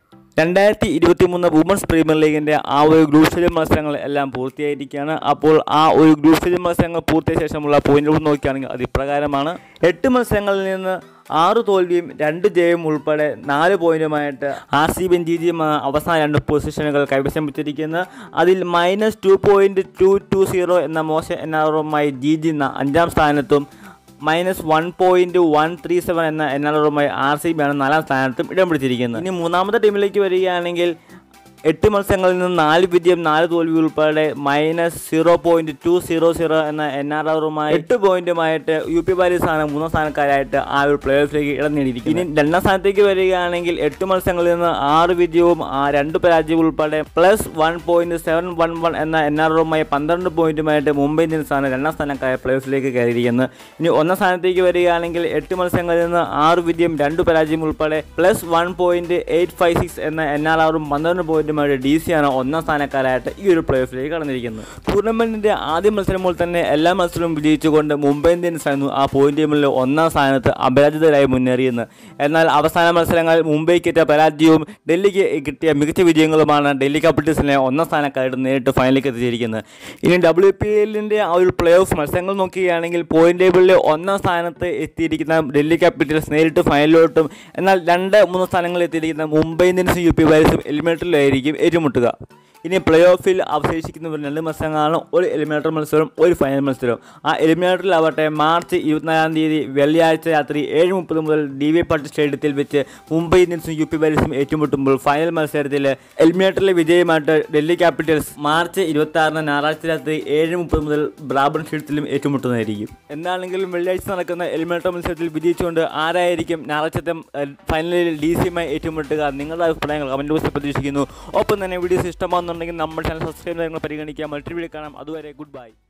രണ്ടായിരത്തി ഇരുപത്തി മൂന്ന് വുമൻസ് പ്രീമിയർ ലീഗിൻ്റെ ആ ഒരു ഗ്രൂപ്പ് സ്റ്റേജ് മത്സരങ്ങൾ എല്ലാം പൂർത്തിയായിരിക്കുകയാണ് അപ്പോൾ ആ ഒരു ഗ്രൂപ്പ് സ്റ്റേജ് മത്സരങ്ങൾ പൂർത്തിയായ ശേഷമുള്ള പോയിന്റുകൾ നോക്കുകയാണെങ്കിൽ അത് ഇപ്രകാരമാണ് എട്ട് മത്സരങ്ങളിൽ നിന്ന് ആറ് തോൽവിയും രണ്ട് ജയവും ഉൾപ്പെടെ നാല് പോയിന്റുമായിട്ട് ആർ സി ബിൻ ജി ജിയും അവസാന രണ്ട് പൊസിഷനുകൾ കൈവശം വെച്ചിരിക്കുന്നത് അതിൽ minus two point two two zero എന്ന മോശം എൻ ആറുമായി ജി ജി എന്ന അഞ്ചാം സ്ഥാനത്തും minus one point one three seven എന്ന എൻ ആറുമായി ആർ സി ബി ആണ് നാലാം സ്ഥാനത്തും ഇടം പിടിച്ചിരിക്കുന്നത് ഇനി മൂന്നാമത്തെ ടീമിലേക്ക് വരികയാണെങ്കിൽ എട്ട് മത്സരങ്ങളിൽ നിന്ന് നാല് വിജയം നാല് തോൽവി ഉൾപ്പെടെ minus zero point two zero zero എന്ന എൻ ആർ ആറുമായി എട്ട് പോയിന്റുമായിട്ട് യു പി പാരീസ് ആണ് മൂന്നാം സ്ഥാനക്കാരായിട്ട് ആ ഒരു പ്ലേ ഓഫിലേക്ക് ഇടം നേടിയിരിക്കുന്നത് ഇനി രണ്ടാം സ്ഥാനത്തേക്ക് വരികയാണെങ്കിൽ എട്ട് മത്സരങ്ങളിൽ നിന്ന് ആറ് വിജയവും ആ രണ്ട് പരാജയവും ഉൾപ്പെടെ plus one point seven one one എന്ന എൻ ആർ ആറുമായി പന്ത്രണ്ട് പോയിന്റുമായിട്ട് മുംബൈ ഇന്ത്യൻസ് ആണ് രണ്ടാം സ്ഥാനക്കാരെ പ്ലേ ഓഫിലേക്ക് കയറിയിരിക്കുന്നത് ഇനി ഒന്നാം സ്ഥാനത്തേക്ക് വരികയാണെങ്കിൽ എട്ട് മത്സരങ്ങളിൽ നിന്ന് ആറ് വിജയം രണ്ട് പരാജയം ഉൾപ്പെടെ plus one point eight five six എന്ന എൻ ആർ ആറും പന്ത്രണ്ട് പോയിന്റുമായിട്ട് ഡി സി ആണ് ഒന്നാം സ്ഥാനക്കാരായിട്ട് ഈ ഒരു പ്ലേ ഓഫിലേക്ക് കടന്നിരിക്കുന്നത് ടൂർണമെന്റിന്റെ ആദ്യ മത്സരം മുതൽ തന്നെ എല്ലാ മത്സരവും വിജയിച്ചുകൊണ്ട് മുംബൈ ഇന്ത്യൻസ് ആയിരുന്നു ആ പോയിന്റ് ടീമിൽ ഒന്നാം സ്ഥാനത്ത് അപരാജിതരായി മുന്നേറിയെന്ന് എന്നാൽ അവസാന മത്സരങ്ങൾ മുംബൈക്കേറ്റ പരാജയവും ഡൽഹിക്ക് കിട്ടിയ മികച്ച വിജയങ്ങളുമാണ് ഡൽഹി ക്യാപിറ്റൽസിനെ ഒന്നാം സ്ഥാനക്കാരായിട്ട് നേരിട്ട് ഫൈനലിലേക്ക് എത്തിച്ചിരിക്കുന്നത് ഇനി ഡബ്ല്യു പി എല്ലിൻ്റെ ആ ഒരു പ്ലേ ഓഫ് മത്സരങ്ങൾ നോക്കുകയാണെങ്കിൽ പോയിന്റ് ടേബിളിലെ ഒന്നാം സ്ഥാനത്ത് എത്തിയിരിക്കുന്ന ഡൽഹി ക്യാപിറ്റൽസ് നേരിട്ട് ഫൈനലിലോട്ടും എന്നാൽ രണ്ട് മൂന്ന് സ്ഥാനങ്ങളിൽ എത്തിയിരിക്കുന്ന മുംബൈ ഇന്ത്യൻസും യു പി വാരിസും എലിമിനേറ്ററിലായിരിക്കും ഏറ്റുമുട്ടുക ഇനി പ്ലേ ഓഫിൽ അവശേഷിക്കുന്ന രണ്ട് മത്സരങ്ങളാണ് ഒരു എലിമിനേറ്റർ മത്സരം ഒരു ഫൈനൽ മത്സരം ആ എലിമിനേറ്ററിലാവട്ടെ മാർച്ച് ഇരുപത്തിനാലാം തീയതി വെള്ളിയാഴ്ച രാത്രി ഏഴ് മുപ്പത് മുതൽ ഡി വി പാട്ടിൽ സ്റ്റേഡിയത്തിൽ വെച്ച് മുംബൈ ഇന്ത്യൻസും യു പി വാരിസും ഏറ്റുമുട്ടുമ്പോൾ ഫൈനൽ മത്സരത്തിൽ എലിമിനേറ്ററിലെ വിജയമായിട്ട് ഡൽഹി ക്യാപിറ്റൽസ് മാർച്ച് ഇരുപത്തി ആറിന് ഞായറാഴ്ച രാത്രി ഏഴ് മുപ്പത് മുതൽ ബ്രാബൺ സ്റ്റേഡിയത്തിലും ഏറ്റുമുട്ടുന്നതായിരിക്കും എന്താണെങ്കിലും വെള്ളിയാഴ്ച നടക്കുന്ന എലിമിനേറ്റർ മത്സരത്തിൽ വിജയിച്ചുകൊണ്ട് ആരായിരിക്കും ഞായറാഴ്ചത്തെ ഏഹ്, ഫൈനലിൽ ഡി സിയുമായി ഏറ്റുമുട്ടുക നിങ്ങളുടെ അഭിപ്രായങ്ങൾ കമൻറ്റ് ബോക്സിൽ പ്രതീക്ഷിക്കുന്നു ഒപ്പം തന്നെ വീഡിയോസ് ഇഷ്ടമാകുന്നുണ്ടെങ്കിൽ നമ്മുടെ ചാനൽ സബ്സ്ക്രൈബ് കാര്യങ്ങൾ പരിഗണിക്കുക മൾട്ടി വീഡിയോ കാണാം അതുവരെ ഗുഡ് ബൈ